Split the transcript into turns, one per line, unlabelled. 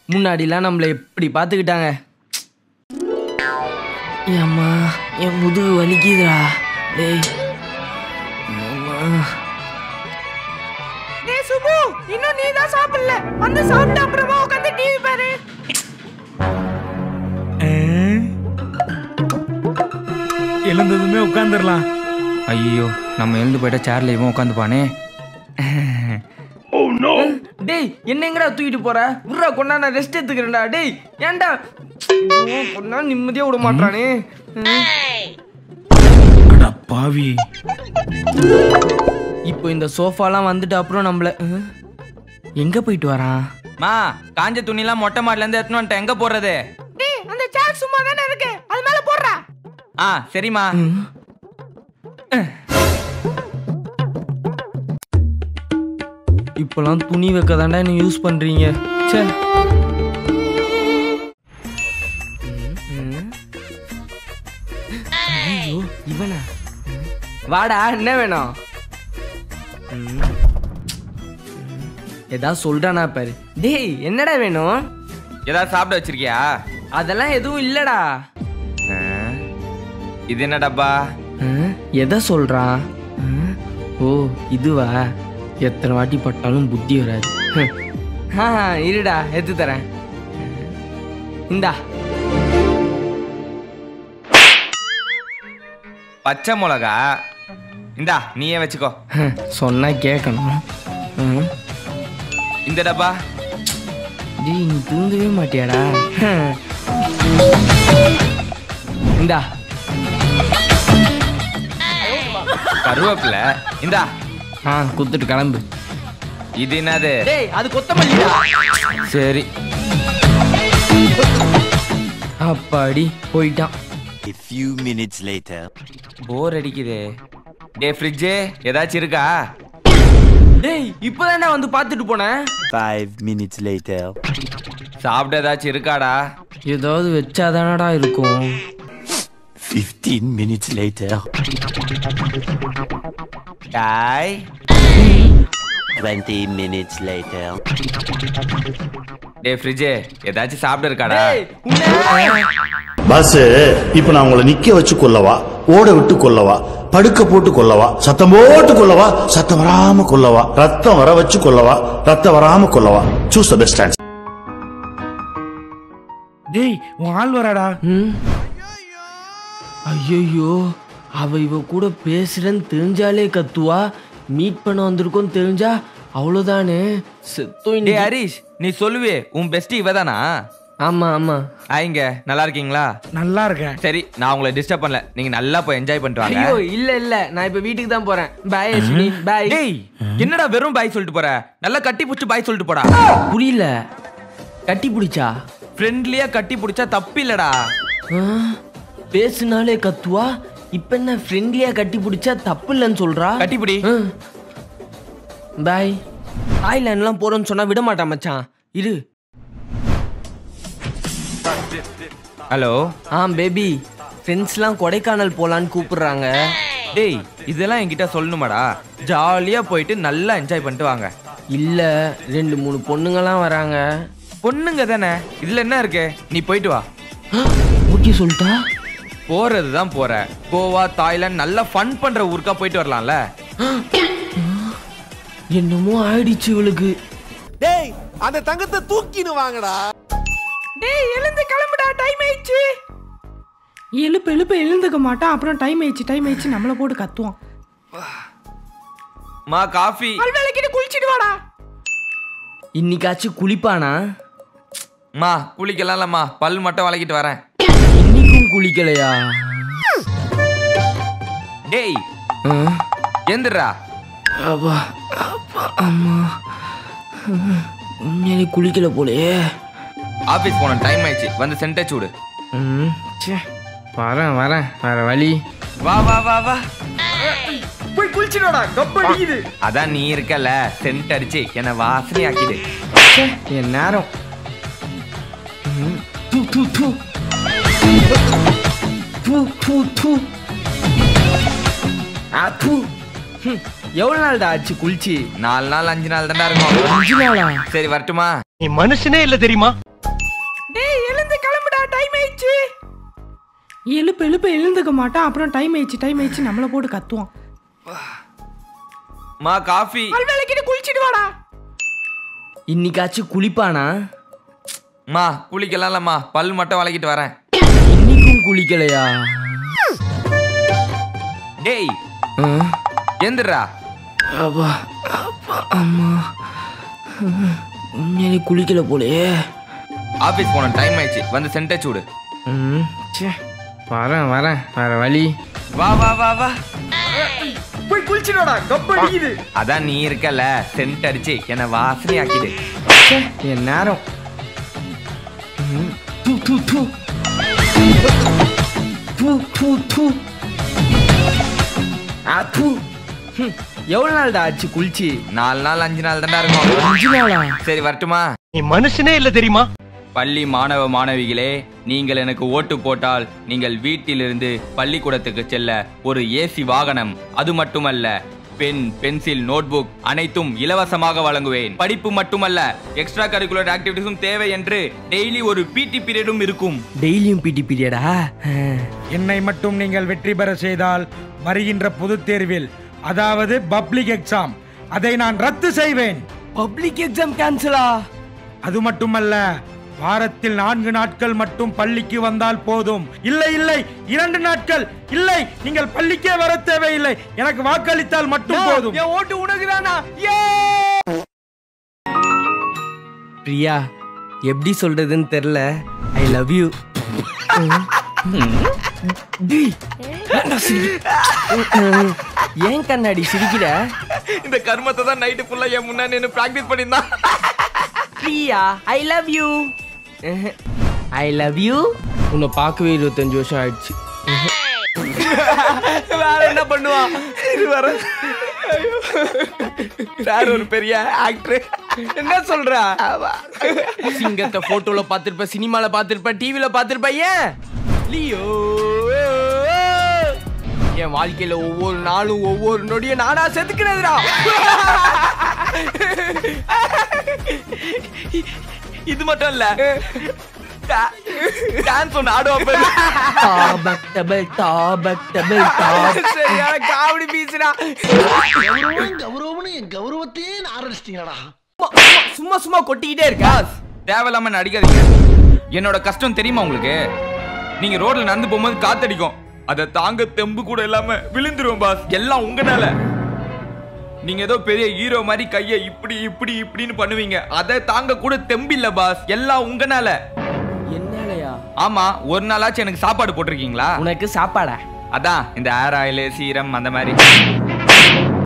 முன்னாடிலாம் நம்மளை எப்படி பார்த்துக்கிட்டாங்க ஏம்மா என் முதுகு வலிக்குதுடா டேய் அம்மா.
டேய் சுபு இன்னும் நீ தான் சாப்பிடல வந்து சாப்பிட்டு அப்புறமா உட்காந்து டிவி பாரு
எழுந்ததுமே உட்காந்துடலாம்
ஐயோ நம்ம எழுந்து போயிட்டா சேர்ல இவன் உட்காந்துப்பானே
டேய் என்ன எங்கடா தூக்கிட்டு போற விட்றா கொண்டா நான் ரெஸ்ட் எடுத்துக்கிறேன்டா டேய் ஏன்டா ஐயோ, கொண்டா நிம்மதியா விட மாட்டானே
அட பாவி
இப்போ இந்த சோஃபாலாம் வந்துட்டு அப்புறம் நம்மள அஹ், எங்க போயிட்டு வரான்
மா காஞ்ச துணிலாம் மொட்டை மாடல இருந்து எடுத்துன்னு வந்துட்டேன் எங்க போடுறது
டேய் அந்த சேர் சும்மா தானே இருக்கு அது மேல போடுறா
ஆ சரிம்மா
இப்போலாம் துணி வைக்க தாண்டா என்ன யூஸ் பண்றீங்க ச்சே ஐயோ இவனா வாடா என்ன வேணும் ம். ஏதாவது சொல்றானா பாரு டேய் என்னடா வேணும்
ஏதாவது சாப்பிட வச்சிருக்கியா
அதெல்லாம் எதுவும் இல்லடா
ஆ, இது என்ன டப்பா
ம், எதை சொல்றான் ம், ஓ இதுவா எத்தனை வாட்டி பட்டாலும் புத்தி வராது ஹம். ஆ இருடா எடுத்து தரேன் இந்தா
பச்சை மிளகா இந்தா நீயே வச்சுக்கோ
ஹம், சொன்னா கேட்கணும் ம்.
இந்த டப்பா
டேய் நீ தூங்கவே மாட்டியாடா ஹம். இந்தா
கருவேப்பிலை இந்தா
ஆ குத்துட்டு கிளம்பு
இது என்னது
டேய் அது கொத்தமல்லிடா
சரி
அப்பாடி போயிட்டான்
A few minutes later.
Bore அடிக்குதே டே ஃப்ரிட்ஜு ஏதாச்சும் இருக்கா
டேய் இப்போதானே வந்து பார்த்துட்டு போனேன்
Five minutes later.
சாப்பிட ஏதாச்சும் இருக்காடா
ஏதாவது வச்சாதானடா இருக்கும்
Fifteen minutes later.
டாய்
Twenty minutes later.
டே ஃப்ரிட்ஜு ஏதாச்சும் சாப்பிட இருக்காடா
டேய் உன்னை
பஸ் இப்ப நான் உங்களை நிக்க வச்சு கொல்லவா ஓட விட்டு கொல்லவா படுக்க போட்டு கொல்லவா சத்தம் போட்டு கொல்லவா சத்தம் வராம கொல்லவா ரத்தம் வர வச்சு கொல்லவா ரத்தம் வராம கொல்லவா சூஸ் த பெஸ்ட் ஆன்சர்
டேய் உன் ஆள் வராடா
ம் ஐயோ அவ இவ கூட பேசுறேன்னு தெரிஞ்சாலே கத்துவா மீட் பண்ண வந்திருக்கோம் தெரிஞ்சா அவ்வளோதானே செத்தோம்
டே
இன்னைக்கு.
ஹரிஷ் நீ சொல்லுவே உன் பெஸ்ட் இவதானா
ஆமா ஆமா
ஆயிங்க நல்லா இருக்கீங்களா
நல்லா இருக்கேன்
சரி நான் உங்களை டிஸ்டர்ப் பண்ணல நீங்க நல்லா போய் என்ஜாய் பண்ணிட்டு வாங்க
ஐயோ இல்ல இல்ல நான் இப்ப வீட்டுக்கு தான் போறேன் பாய் அஸ்வினி பாய்
டேய் என்னடா வெறும் பாய் சொல்லிட்டு போற நல்லா கட்டி புடிச்சு பாய் சொல்லிட்டு போடா
புரியல கட்டி பிடிச்சா
ஃப்ரெண்ட்லியா கட்டி புடிச்சா தப்பு இல்லடா
ஆ, பேசுனாலே கத்துவா இப்ப என்ன ஃப்ரெண்ட்லியா கட்டி பிடிச்சா தப்பு இல்லைன்னு சொல்றா
கட்டிப்பிடி
பாய் தாய்லாண்ட்லாம் போறோம்னு சொன்னா விட மாட்டான் மச்சான் இரு
ஹலோ
ஆ பேபி ஃப்ரெண்ட்ஸ்லாம் கொடைக்கானல் போலான்னு கூப்பிடுறாங்க
டேய் இதெல்லாம் என்கிட்ட சொல்லணுமாடா ஜாலியா போயிட்டு நல்லா என்ஜாய் பண்ணிட்டு வாங்க
இல்ல ரெண்டு மூணு பொண்ணுங்கலாம் வராங்க
பொண்ணுங்க தானே இதுல என்ன இருக்கு நீ போயிட்டு வா
ஓகே சொல்லிட்டா
போறது தான் போற கோவா தாய்லாந்து நல்லா ஃபன் பண்ற ஊருக்கா போயிட்டு வரலாம்ல
என்னமோ ஆயிடுச்சு இவளுக்கு
டேய் அந்த தங்கத்தை தூக்கின்னு வாங்கடா
டேய் எழுந்து கிளம்புடா டைம் ஆயிடுச்சு எழுப்பு எழுப்பு எழுந்துக்க மாட்டான் அப்புறம் டைம் ஆயிடுச்சு டைம் ஆயிடுச்சு நம்மள போட்டு கத்துவான்
மா காஃபி
பல் விளக்கிட்டு குளிச்சிட்டு வாடா
இன்னைக்காச்சும் குளிப்பானா
மா குளிக்கலாம்லம்மா பல் மட்டும் வளக்கிட்டு வரேன்
இன்னைக்கும் குளிக்கலையா
டேய்
ஆ?
எந்திரா
அப்பா அப்பா அம்மா உண்மையிலே குளிக்கல போலயே
ஆபீஸ் போன டைம் ஆயிடுச்சு வந்து சென்டர் சூடு
ம் ச்சே வரேன் வரேன் வேற வழி
வா வா வா வா
போய் குளிச்சிடா கப் அடிக்குது
அதான் நீ இருக்கல சென்ட் அடிச்சு என்ன வாசனை ஆக்கிடு
ச்சே, என் நேரம் ம், தூ தூ தூ தூ தூ தூ ஆ தூ ஹம், எவ்வளவு நாள்டா ஆச்சு குளிச்சு
நாலு நாள் அஞ்சு நாள் தான்டா இருக்கும்
அஞ்சு நாளா
சரி வரட்டுமா
நீ மனுஷனே இல்ல தெரியுமா
எழுப்பு எழுப்பு எழுந்துக்க மாட்டான் அப்புறம் டைம் ஆயிடுச்சு டைம் ஆயிடுச்சு நம்மளை போட்டு கத்துவான்
மா காஃபி
பல் விளக்கிட்டு குளிச்சிட்டு வாடா
இன்னைக்காச்சும் குளிப்பானா
மா குளிக்கலாம்லம்மா பல் மட்டும் வளக்கிட்டு வரேன்
இன்னைக்கும் குளிக்கலையா
டேய்
ஆ?
எந்திரா
அப்பா அப்பா அம்மா உண்மையிலே குளிக்கல போலயே
ஆபீஸ் போன டைம் ஆயிடுச்சு வந்து சென்டர் சூடு
ம் சே வரேன் வரேன் வேற வழி
வா வா வா வா
போய் குளிச்சிடா கப் அடிக்குது
அதான் நீ இருக்கல சென்ட் அடிச்சு என்ன வாசனை ஆக்கிடு
ச்சே, என் நேரம் ம், தூ தூ தூ தூ தூ தூ ஆ தூ ஹம், எவ்வளவு நாள்டா ஆச்சு குளிச்சு
நாலு நாள் அஞ்சு நாள் தாண்டா இருக்கும்
அஞ்சு நாளா
சரி வரட்டுமா
நீ மனுஷனே இல்ல தெரியுமா
பள்ளி மாணவ மாணவிகளே நீங்கள் எனக்கு ஓட்டு போட்டால் நீங்கள் வீட்டிலிருந்து பள்ளிக்கூடத்துக்கு செல்ல ஒரு ஏசி வாகனம் அது மட்டுமல்ல பென் பென்சில் நோட்புக் அனைத்தும் இலவசமாக வழங்குவேன் படிப்பு மட்டுமல்ல எக்ஸ்ட்ரா கரிக்குலர் ஆக்டிவிட்டிஸும் தேவை என்று டெய்லி ஒரு பிடி பீரியடும் இருக்கும்
டெய்லியும் பிடி பீரியடா
என்னை மட்டும் நீங்கள் வெற்றி பெற செய்தால் வருகின்ற பொதுத் தேர்வில் அதாவது பப்ளிக் எக்ஸாம் அதை நான் ரத்து செய்வேன்
பப்ளிக் எக்ஸாம் கேன்சலா
அது மட்டுமல்ல வாரத்தில் நான்கு நாட்கள் மட்டும் பள்ளிக்கு வந்தால் போதும் இல்லை இல்லை இரண்டு நாட்கள் இல்லை நீங்கள் பள்ளிக்கே வர தேவையில்லை எனக்கு வாக்களித்தால் மட்டும் போதும்
என் ஓட்டு உனக்குதானா பிரியா எப்படி சொல்றதுன்னு தெரியல ஐ லவ் யூ ஏன் கண்ணாடி சிரிக்கிற
இந்த கர்மத்தை தான் நைட்டு ஃபுல்லா என் முன்னாடி நின்று பிராக்டிஸ் பண்ணியிருந்தான்
Priya I love you I love you உன்னை பார்க்கவே இருபத்தஞ்சு வருஷம் ஆயிடுச்சு
வேற என்ன பண்ணுவான் இது வர வேற ஒரு பெரிய ஆக்டர்
என்ன சொல்ற சிங்கத்தை போட்டோல பாத்திருப்ப சினிமால பாத்திருப்ப டிவில பாத்திருப்ப ஏன் லியோ என் வாழ்க்கையில ஒவ்வொரு நாளும் ஒவ்வொரு நொடியும் நானா செதுக்கிறதுடா
இது மட்டும் இல்ல டான்ஸ் ஒன்று ஆடுவான்
டாபக்டபிள் டாபக்டபிள் டாப்
சரியான காமெடி பீஸ்டா
கௌரவம்னு என் கௌரவத்தையே ஆரம்பிச்சிட்டீங்களா
சும்மா சும்மா கொட்டிக்கிட்டே இருக்கா
தேவையில்லாம நடிக்காதீங்க என்னோட கஷ்டம் தெரியுமா உங்களுக்கு நீங்க ரோட்ல நடந்து போகும்போது காத்தடிக்கும் அதை தாங்க தெம்பு கூட இல்லாம விழுந்துருவோம் பாஸ் எல்லாம் உங்கனால நீங்க ஏதோ பெரிய ஹீரோ மாதிரி கைய இப்படி இப்படி இப்படின்னு பண்ணுவீங்க அதை தாங்க கூட தெம்பு இல்ல பாஸ் எல்லாம் உங்கனால
என்னாலயா
ஆமா ஒரு நாளாச்சும் எனக்கு சாப்பாடு போட்டிருக்கீங்களா
உனக்கு சாப்பாடா
அதான் இந்த ஹேர் ஆயில் சீரம் அந்த மாதிரி